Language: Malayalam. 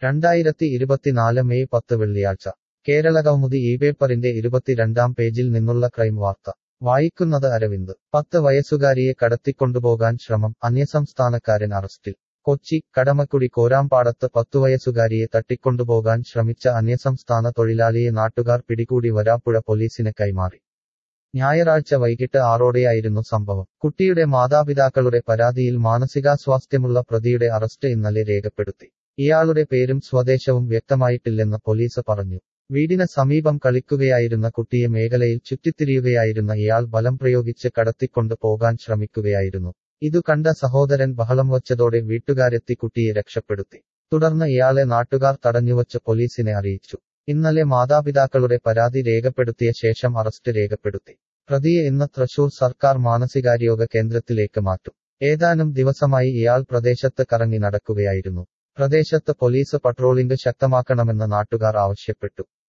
രണ്ടായിരത്തി ഇരുപത്തിനാല് മെയ് പത്ത് വെള്ളിയാഴ്ച കേരള കൗമുദി ഈ പേപ്പറിന്റെ ഇരുപത്തിരണ്ടാം പേജിൽ നിന്നുള്ള ക്രൈം വാർത്ത വായിക്കുന്നത് അരവിന്ദ് പത്ത് വയസ്സുകാരിയെ കടത്തിക്കൊണ്ടുപോകാൻ ശ്രമം അന്യസംസ്ഥാനക്കാരൻ അറസ്റ്റിൽ കൊച്ചി കടമക്കുടി കോരാമ്പാടത്ത് പത്തുവയസ്സുകാരിയെ തട്ടിക്കൊണ്ടുപോകാൻ ശ്രമിച്ച അന്യസംസ്ഥാന തൊഴിലാളിയെ നാട്ടുകാർ പിടികൂടി വരാപ്പുഴ പോലീസിന് കൈമാറി ഞായറാഴ്ച വൈകിട്ട് ആറോടെയായിരുന്നു സംഭവം കുട്ടിയുടെ മാതാപിതാക്കളുടെ പരാതിയിൽ മാനസികാസ്വാസ്ഥ്യമുള്ള പ്രതിയുടെ അറസ്റ്റ് ഇന്നലെ രേഖപ്പെടുത്തി ഇയാളുടെ പേരും സ്വദേശവും വ്യക്തമായിട്ടില്ലെന്ന് പോലീസ് പറഞ്ഞു വീടിന് സമീപം കളിക്കുകയായിരുന്ന കുട്ടിയെ മേഖലയിൽ ചുറ്റിത്തിരിയുകയായിരുന്ന ഇയാൾ ബലം പ്രയോഗിച്ച് കടത്തിക്കൊണ്ട് പോകാൻ ശ്രമിക്കുകയായിരുന്നു ഇതു കണ്ട സഹോദരൻ ബഹളം വച്ചതോടെ വീട്ടുകാരെത്തി കുട്ടിയെ രക്ഷപ്പെടുത്തി തുടർന്ന് ഇയാളെ നാട്ടുകാർ തടഞ്ഞുവച്ച് പോലീസിനെ അറിയിച്ചു ഇന്നലെ മാതാപിതാക്കളുടെ പരാതി രേഖപ്പെടുത്തിയ ശേഷം അറസ്റ്റ് രേഖപ്പെടുത്തി പ്രതിയെ ഇന്ന് തൃശൂർ സർക്കാർ മാനസികാരോഗ്യ കേന്ദ്രത്തിലേക്ക് മാറ്റും ഏതാനും ദിവസമായി ഇയാൾ പ്രദേശത്ത് കറങ്ങി നടക്കുകയായിരുന്നു പ്രദേശത്ത് പോലീസ് പട്രോളിംഗ് ശക്തമാക്കണമെന്ന് നാട്ടുകാർ ആവശ്യപ്പെട്ടു